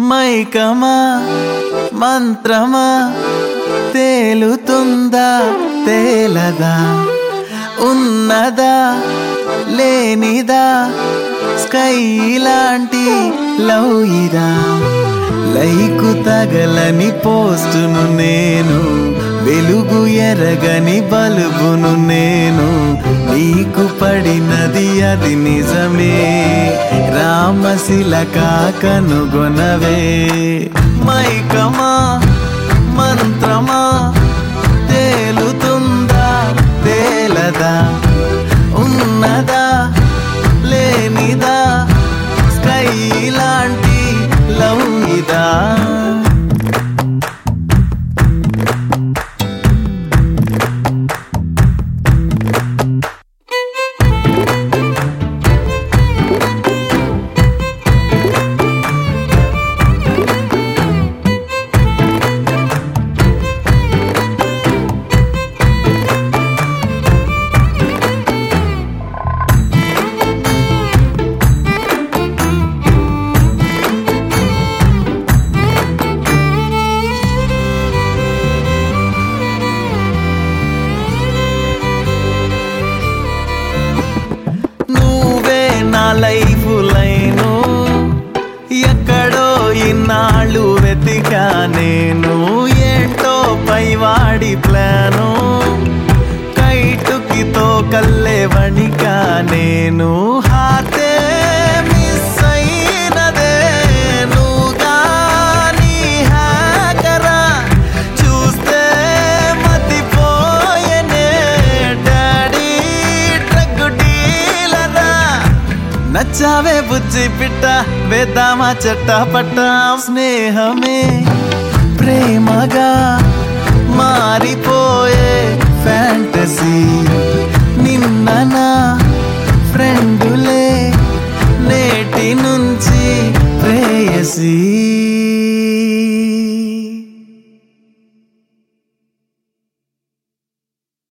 మైకమా మంత్రమా తేలుతుందా తేలదా ఉన్నదా లేనిదా స్కై లాంటి లవ్ ఇదా లైకు తగలని పోస్టును నేను వెలుగు ఎరగని బల్బును నేను నీకు పడినది అది నిజమే రామశిలక కనుగొనవే మైకమా మంత్రమా తేలుతుందా తేలదా ఉన్నదా లేనిదా స్కై లాంటి లవ్ ఇదా నువ్వే నా లైఫ్ లైను ఎక్కడో ఇన్నాళ్ళు వెతికా నేను ఏంటో పైవాడి ప్లాను కైటుకితో కల్లే వణికా నేను హాతే మిస్ అయినదే నువ్వుగా నీ హ్యాకరా చూస్తే మతిపోయనే డాడీ డ్రగ్ డీలరా నచ్చావే బుజ్జి పిట్ట వేద్దామా చెట్ట పట్ట స్నేహమే ప్రేమగా మారిపోయే ఫ్యాంటసీ నిన్న నా